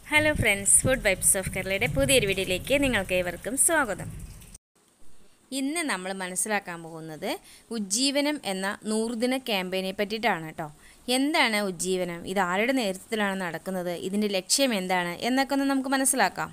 hello friends food vibes of കേരളയുടെ പുതിയൊരു വീഡിയോയിലേക്ക് നിങ്ങൾക്ക് ഏവർക്കും സ്വാഗതം ഇന്ന് നമ്മൾ മനസ്സിലാക്കാൻ പോകുന്നത് ഉജ്ജീവനം എന്ന നൂറുദിന ക്യാമ്പയിനെ പറ്റിയിട്ടാണ് കേട്ടോ എന്താണ് ഉജ്ജീവനം ഇത് ആരുടെ നേതൃത്വത്തിലാണ് നടക്കുന്നത് ഇതിൻ്റെ ലക്ഷ്യം എന്താണ് എന്നൊക്കെ ഒന്ന് നമുക്ക് മനസ്സിലാക്കാം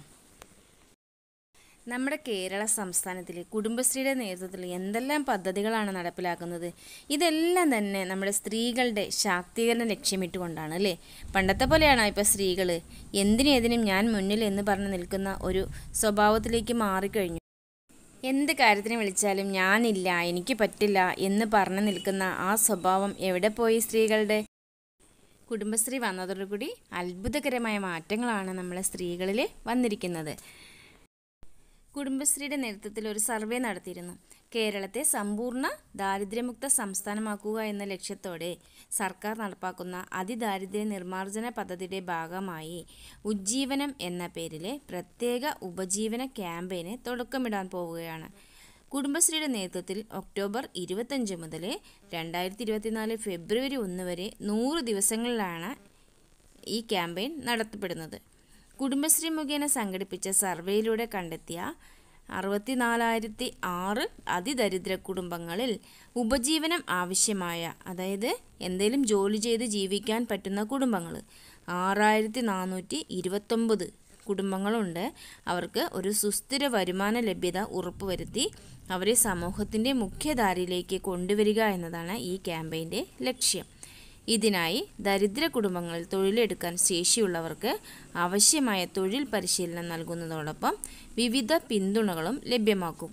നമ്മുടെ കേരള സംസ്ഥാനത്തിൽ കുടുംബശ്രീയുടെ നേതൃത്വത്തിൽ എന്തെല്ലാം പദ്ധതികളാണ് നടപ്പിലാക്കുന്നത് ഇതെല്ലാം തന്നെ നമ്മുടെ സ്ത്രീകളുടെ ശാക്തീകരണം ലക്ഷ്യമിട്ടുകൊണ്ടാണ് അല്ലേ പണ്ടത്തെ പോലെയാണോ ഇപ്പോൾ സ്ത്രീകൾ എന്തിനും ഏതിനും ഞാൻ മുന്നിൽ എന്ന് പറഞ്ഞ് നിൽക്കുന്ന ഒരു സ്വഭാവത്തിലേക്ക് മാറിക്കഴിഞ്ഞു എന്ത് കാര്യത്തിന് വിളിച്ചാലും ഞാനില്ല എനിക്ക് പറ്റില്ല എന്ന് പറഞ്ഞു നിൽക്കുന്ന ആ സ്വഭാവം എവിടെ പോയി സ്ത്രീകളുടെ കുടുംബശ്രീ വന്നതോടുകൂടി അത്ഭുതകരമായ മാറ്റങ്ങളാണ് നമ്മളെ സ്ത്രീകളിൽ വന്നിരിക്കുന്നത് കുടുംബശ്രീയുടെ നേതൃത്വത്തിൽ ഒരു സർവേ നടത്തിയിരുന്നു കേരളത്തെ സമ്പൂർണ്ണ ദാരിദ്ര്യമുക്ത സംസ്ഥാനമാക്കുക എന്ന ലക്ഷ്യത്തോടെ സർക്കാർ നടപ്പാക്കുന്ന അതിദാരിദ്ര്യ നിർമ്മാർജ്ജന പദ്ധതിയുടെ ഭാഗമായി ഉജ്ജീവനം എന്ന പേരിലെ പ്രത്യേക ഉപജീവന ക്യാമ്പയിന് തുടക്കമിടാൻ പോവുകയാണ് കുടുംബശ്രീയുടെ നേതൃത്വത്തിൽ ഒക്ടോബർ ഇരുപത്തഞ്ച് മുതൽ രണ്ടായിരത്തി ഇരുപത്തിനാല് ഫെബ്രുവരി ഒന്ന് വരെ നൂറ് ദിവസങ്ങളിലാണ് ഈ ക്യാമ്പയിൻ നടത്തപ്പെടുന്നത് കുടുംബശ്രീ മുഖേന സംഘടിപ്പിച്ച സർവേയിലൂടെ കണ്ടെത്തിയ അറുപത്തിനാലായിരത്തി ആറ് അതിദരിദ്ര കുടുംബങ്ങളിൽ ഉപജീവനം ആവശ്യമായ അതായത് എന്തെങ്കിലും ജോലി ചെയ്ത് ജീവിക്കാൻ പറ്റുന്ന കുടുംബങ്ങൾ ആറായിരത്തി നാനൂറ്റി ഇരുപത്തൊമ്പത് കുടുംബങ്ങളുണ്ട് അവർക്ക് ഒരു സുസ്ഥിര വരുമാന ലഭ്യത ഉറപ്പുവരുത്തി അവരെ സമൂഹത്തിൻ്റെ മുഖ്യധാരയിലേക്ക് കൊണ്ടുവരിക എന്നതാണ് ഈ ക്യാമ്പയിൻ്റെ ലക്ഷ്യം ഇതിനായി ദരിദ്ര കുടുംബങ്ങളിൽ തൊഴിലെടുക്കാൻ ശേഷിയുള്ളവർക്ക് ആവശ്യമായ തൊഴിൽ പരിശീലനം നൽകുന്നതോടൊപ്പം വിവിധ പിന്തുണകളും ലഭ്യമാക്കും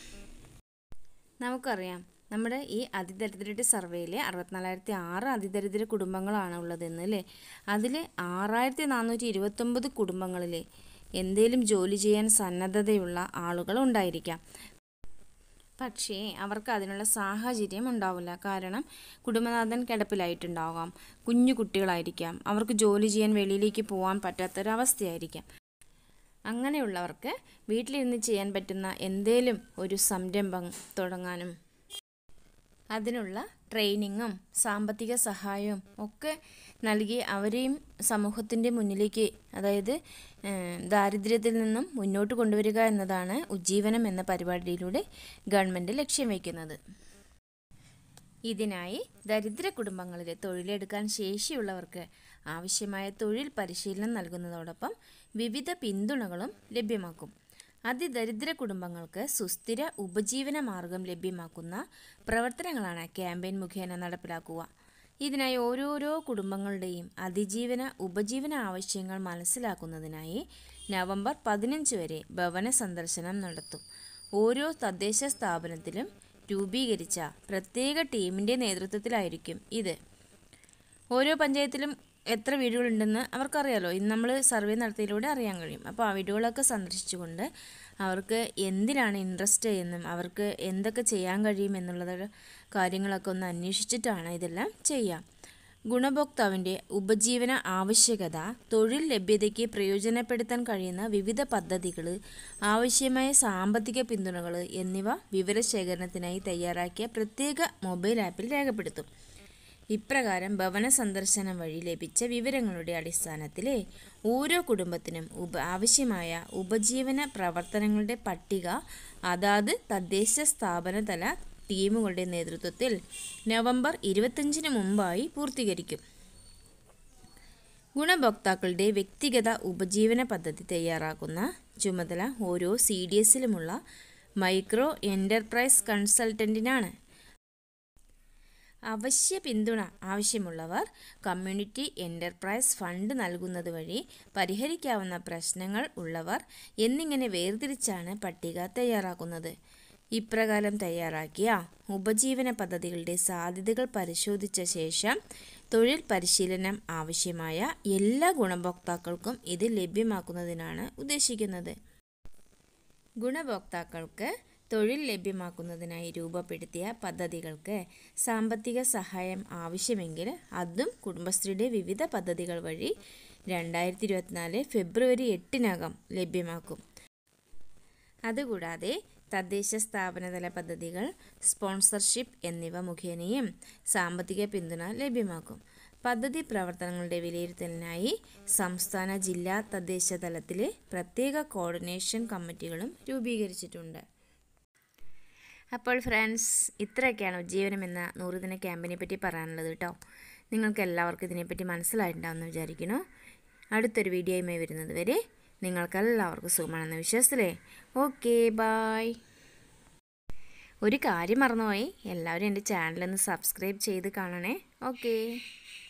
നമുക്കറിയാം നമ്മുടെ ഈ അതിദരിദ്രരുടെ സർവേയിൽ അറുപത്തിനാലായിരത്തി ആറ് അതിദരിദ്ര കുടുംബങ്ങളാണ് ഉള്ളതെന്ന് അല്ലേ അതിൽ ആറായിരത്തി നാനൂറ്റി ഇരുപത്തൊമ്പത് കുടുംബങ്ങളിൽ എന്തേലും ജോലി ചെയ്യാൻ സന്നദ്ധതയുള്ള ആളുകൾ ഉണ്ടായിരിക്കാം പക്ഷേ അവർക്ക് അതിനുള്ള സാഹചര്യം ഉണ്ടാവില്ല കാരണം കുടുംബനാഥൻ കിടപ്പിലായിട്ടുണ്ടാകാം കുഞ്ഞു കുട്ടികളായിരിക്കാം അവർക്ക് ജോലി ചെയ്യാൻ വെളിയിലേക്ക് പോകാൻ പറ്റാത്തൊരവസ്ഥയായിരിക്കാം അങ്ങനെയുള്ളവർക്ക് വീട്ടിലിരുന്ന് ചെയ്യാൻ പറ്റുന്ന എന്തേലും ഒരു സംരംഭം തുടങ്ങാനും അതിനുള്ള ട്രെയിനിങ്ങും സാമ്പത്തിക സഹായവും ഒക്കെ നൽകി അവരെയും സമൂഹത്തിൻ്റെ മുന്നിലേക്ക് അതായത് ദാരിദ്ര്യത്തിൽ നിന്നും മുന്നോട്ട് കൊണ്ടുവരിക എന്നതാണ് ഉജ്ജീവനം എന്ന പരിപാടിയിലൂടെ ഗവൺമെൻറ് ലക്ഷ്യം വയ്ക്കുന്നത് ഇതിനായി ദരിദ്ര കുടുംബങ്ങളിൽ തൊഴിലെടുക്കാൻ ശേഷിയുള്ളവർക്ക് ആവശ്യമായ തൊഴിൽ പരിശീലനം നൽകുന്നതോടൊപ്പം വിവിധ പിന്തുണകളും ലഭ്യമാക്കും അതിദരിദ്ര കുടുംബങ്ങൾക്ക് സുസ്ഥിര ഉപജീവന മാർഗം ലഭ്യമാക്കുന്ന പ്രവർത്തനങ്ങളാണ് ക്യാമ്പയിൻ മുഖേന നടപ്പിലാക്കുക ഇതിനായി ഓരോരോ കുടുംബങ്ങളുടെയും അതിജീവന ഉപജീവന ആവശ്യങ്ങൾ മനസ്സിലാക്കുന്നതിനായി നവംബർ പതിനഞ്ച് വരെ ഭവന സന്ദർശനം നടത്തും ഓരോ തദ്ദേശ സ്ഥാപനത്തിലും രൂപീകരിച്ച പ്രത്യേക ടീമിൻ്റെ നേതൃത്വത്തിലായിരിക്കും ഇത് ഓരോ പഞ്ചായത്തിലും എത്ര വീടുകളുണ്ടെന്ന് അവർക്കറിയാലോ ഇന്ന് നമ്മൾ സർവേ നടത്തിയതിലൂടെ അറിയാൻ കഴിയും അപ്പോൾ ആ വീടുകളൊക്കെ സന്ദർശിച്ചുകൊണ്ട് അവർക്ക് എന്തിനാണ് ഇൻട്രസ്റ്റ് എന്നും അവർക്ക് എന്തൊക്കെ ചെയ്യാൻ കഴിയും എന്നുള്ള കാര്യങ്ങളൊക്കെ ഒന്ന് അന്വേഷിച്ചിട്ടാണ് ഇതെല്ലാം ചെയ്യുക ഗുണഭോക്താവിൻ്റെ ഉപജീവന ആവശ്യകത തൊഴിൽ ലഭ്യതയ്ക്ക് പ്രയോജനപ്പെടുത്താൻ കഴിയുന്ന വിവിധ പദ്ധതികൾ ആവശ്യമായ സാമ്പത്തിക പിന്തുണകൾ എന്നിവ വിവരശേഖരണത്തിനായി തയ്യാറാക്കിയ പ്രത്യേക മൊബൈൽ ആപ്പിൽ രേഖപ്പെടുത്തും ഇപ്രകാരം ഭവന സന്ദർശനം വഴി ലഭിച്ച വിവരങ്ങളുടെ അടിസ്ഥാനത്തിൽ ഓരോ കുടുംബത്തിനും ഉപ ആവശ്യമായ ഉപജീവന പ്രവർത്തനങ്ങളുടെ പട്ടിക അതാത് തദ്ദേശ സ്ഥാപനതല ടീമുകളുടെ നേതൃത്വത്തിൽ നവംബർ ഇരുപത്തഞ്ചിന് മുമ്പായി പൂർത്തീകരിക്കും ഗുണഭോക്താക്കളുടെ വ്യക്തിഗത ഉപജീവന പദ്ധതി തയ്യാറാക്കുന്ന ചുമതല ഓരോ സി ഡി എസിലുമുള്ള മൈക്രോ എൻ്റർപ്രൈസ് കൺസൾട്ടൻറ്റിനാണ് അവശ്യ പിന്തുണ ആവശ്യമുള്ളവർ കമ്മ്യൂണിറ്റി എൻ്റർപ്രൈസ് ഫണ്ട് നൽകുന്നത് വഴി പരിഹരിക്കാവുന്ന പ്രശ്നങ്ങൾ ഉള്ളവർ എന്നിങ്ങനെ വേർതിരിച്ചാണ് പട്ടിക തയ്യാറാക്കുന്നത് ഇപ്രകാരം തയ്യാറാക്കിയ ഉപജീവന പദ്ധതികളുടെ സാധ്യതകൾ പരിശോധിച്ച ശേഷം തൊഴിൽ പരിശീലനം ആവശ്യമായ എല്ലാ ഗുണഭോക്താക്കൾക്കും ഇത് ലഭ്യമാക്കുന്നതിനാണ് ഉദ്ദേശിക്കുന്നത് ഗുണഭോക്താക്കൾക്ക് തൊഴിൽ ലഭ്യമാക്കുന്നതിനായി രൂപപ്പെടുത്തിയ പദ്ധതികൾക്ക് സാമ്പത്തിക സഹായം ആവശ്യമെങ്കിൽ അതും കുടുംബശ്രീയുടെ വിവിധ പദ്ധതികൾ വഴി രണ്ടായിരത്തി ഇരുപത്തിനാല് ഫെബ്രുവരി എട്ടിനകം ലഭ്യമാക്കും അതുകൂടാതെ തദ്ദേശ സ്ഥാപനതല പദ്ധതികൾ സ്പോൺസർഷിപ്പ് എന്നിവ മുഖേനയും സാമ്പത്തിക പിന്തുണ ലഭ്യമാക്കും പദ്ധതി പ്രവർത്തനങ്ങളുടെ വിലയിരുത്തലിനായി സംസ്ഥാന ജില്ലാ തദ്ദേശ തലത്തിൽ പ്രത്യേക കോർഡിനേഷൻ കമ്മിറ്റികളും രൂപീകരിച്ചിട്ടുണ്ട് അപ്പോൾ ഫ്രണ്ട്സ് ഇത്രയൊക്കെയാണ് ഉജ്ജീവനം എന്ന നൂറുദിന ക്യാമ്പിനെ പറ്റി പറയാനുള്ളത് കേട്ടോ നിങ്ങൾക്ക് എല്ലാവർക്കും ഇതിനെപ്പറ്റി മനസ്സിലായിട്ടുണ്ടാവുമെന്ന് വിചാരിക്കുന്നു അടുത്തൊരു വീഡിയോയുമായി വരുന്നത് വരെ നിങ്ങൾക്കെല്ലാവർക്കും സുഖമാണെന്ന വിശ്വാസത്തിലേ ഓക്കെ ബായ് ഒരു കാര്യം മറന്നുപോയി എല്ലാവരും എൻ്റെ ചാനലൊന്ന് സബ്സ്ക്രൈബ് ചെയ്ത് കാണണേ ഓക്കേ